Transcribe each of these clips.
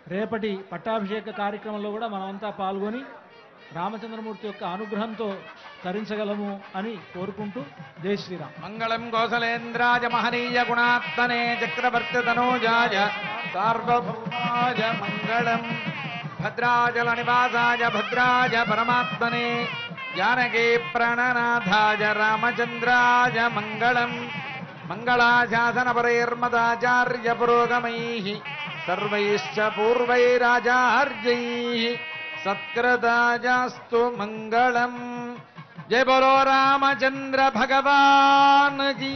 రేపటి పట్టాభిషేక కార్యక్రమంలో కూడా మనమంతా పాల్గొని రామచంద్రమూర్తి యొక్క అనుగ్రహంతో తరించగలము అని కోరుకుంటూ జై శ్రీరామ్ మంగళం కోసలేంద్రాయ మహనీయ గుణాత్మనే చక్రవర్తి తనూజాయ సార్వభౌమాయ మంగళం భద్రాచల నివాసాయ భద్రాయ పరమాత్మనే జానకీ ప్రణనాథాయ రామచంద్రాయ మంగళం మంగళాశాసనపరైర్మదాచార్య పురోగమైః సర్వైశ్చ పూర్వైరాచార్యైः సత్కృతాయాస్తు మంగళం జయ బోలో రామచంద్ర భగవాన్ కీ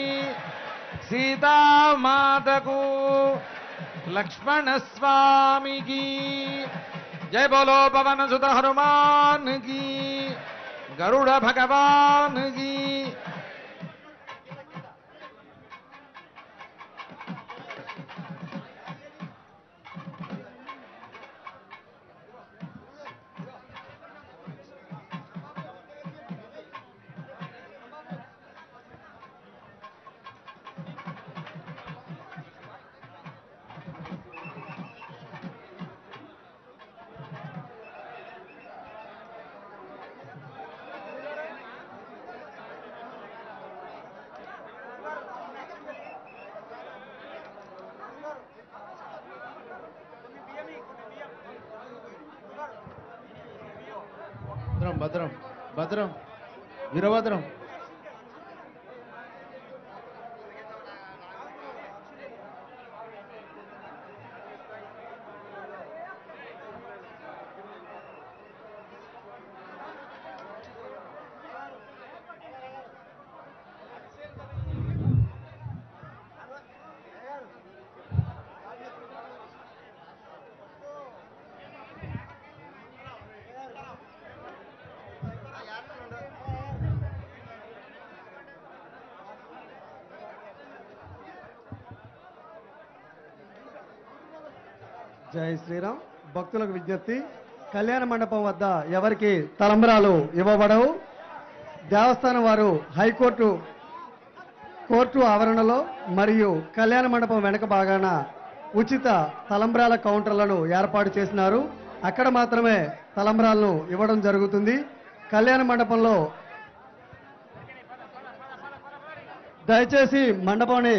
సీతామాతకు లక్ష్మణ స్వామికి జయ బోలో పవన సుత హనుమాన్ కీ గరుడ భగవాన్ కీ భద్రం భద్రం భద్రం వీరభద్రం జై శ్రీరామ్ భక్తులకు విజ్ఞప్తి కళ్యాణ మండపం వద్ద ఎవరికి తలంబరాలు ఇవ్వబడవు దేవస్థానం వారు హైకోర్టు కోర్టు ఆవరణలో మరియు కళ్యాణ మండపం వెనక భాగాన ఉచిత తలంబ్రాల కౌంటర్లను ఏర్పాటు చేసినారు అక్కడ మాత్రమే తలంబ్రాలను ఇవ్వడం జరుగుతుంది కళ్యాణ మండపంలో దయచేసి మండపాన్ని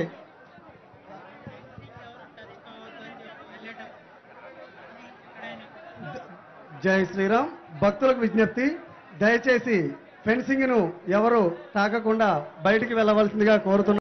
జై శ్రీరామ్ భక్తులకు విజ్ఞప్తి దయచేసి ఫెన్సింగ్ ను ఎవరు తాకకుండా బయటికి వెళ్ళవలసిందిగా కోరుతున్నారు